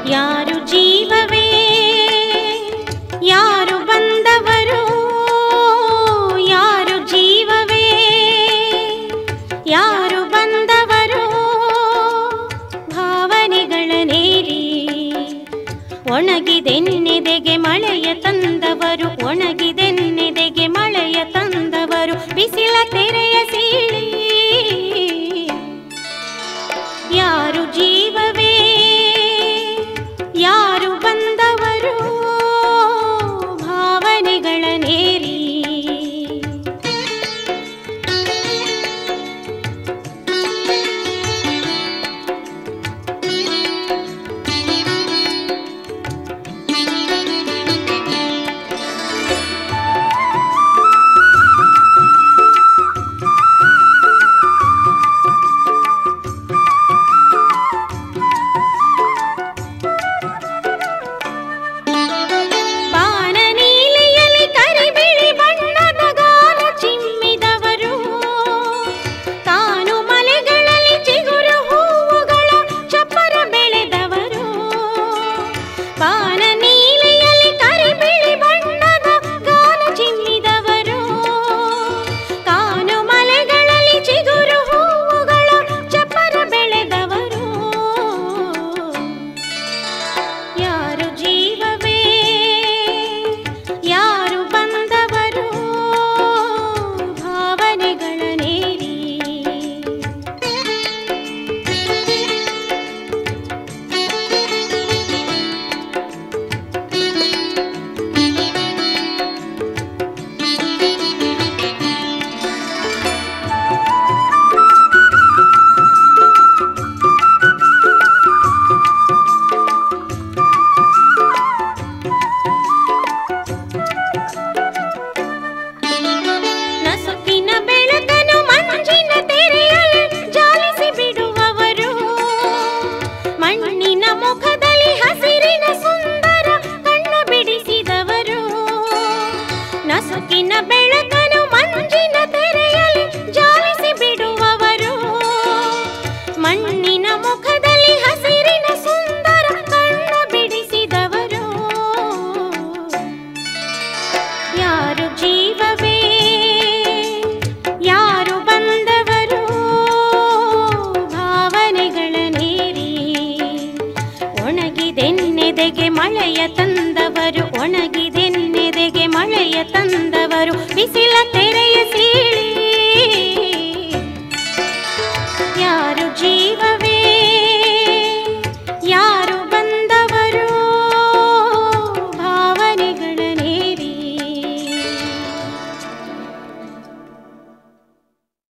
ಯಾರು ಜೀವವೇ ಯಾರು ಬಂದವರು ಯಾರು ಜೀವವೇ ಯಾರು ಬಂದವರು ಭಾವನೆಗಳ ನೇರಿ ಒಣಗಿದೆನ್ನೆದೆಗೆ ಮಳೆಯ ತಂದವರು ಒಣಗಿದೆನ್ನೆದೆಗೆ ಮಳೆಯ ತಂದವರು ಬಿಸಿಲ ತೆರೆಯ ಸೀಳಿ ಯಾರು ಜೀವವೇ ಯಾರು ಬಂದವರು ಭಾವನೆಗಳ ನೇರಿ ಬಾನ ನೀಲಿಯಲ್ಲಿ ಕರಿಬಿಳಿ ಬಣ್ಣದ ಗಾನ ಚಿಮ್ಮಿದವರು ತಾನು ಮಲೆಗಳಲ್ಲಿ ಚಿಗುರು ಹೂವುಗಳ ಚಪ್ಪರ ಬೆಳೆದವರು ಬಾನ ನೀಲಿಯಲ್ಲಿ ಕರಿಬಿಳಿ ಬಣ್ಣದ ಗಾನ ಚಿಮ್ಮಿದವರು ತಾನು ಮಲೆಗಳಲ್ಲಿ ಚಿಗುರು ಹೂವುಗಳ ಚಪ್ಪರ ಬೆಳೆದವರು ಯಾರು ಜೀವವೇ ಯಾರು ಬಂದವರು ಭಾವನೆಗಳ ನೇರಿ ನಸುಕಿನ ಬೆಳಕನ್ನು ಮಂಜಿನ ತೆರೆಯಲ್ಲಿ ಜಾಲಿಸಿ ಬಿಡುವವರು ಮಣ್ಣಿನ ಮುಖದಲ್ಲಿ ಹಸಿರಿನ ಸುಂದರ ಕಣ್ಣು ಬಿಡಿಸಿದವರು ನಸುಕಿನ ಬೆಳಕನ್ನು ಮಂಜಿನ ತೆರೆಯಲ್ಲಿ ಜಾಲಿಸಿ ಬಿಡುವವರು ಮಣ್ಣಿನ ಮುಖದಲ್ಲಿ ಹಸಿರಿನ ಸುಂದರ ಕಣ್ಣು ಬಿಡಿಸಿದವರು ಯಾರು ಜೀವವೇ ಯಾರು ಬಂದವರು ಭಾವನೆಗಳ ನೇರಿ ಒಣಗಿದೆನ್ನೆದೆಗೆ ಮಳೆಯ ತಂದವರು ಒಣಗಿದೆನ್ನೆದೆಗೆ ಮಳೆಯ ತಂದವರು ಬಿಸಿಲ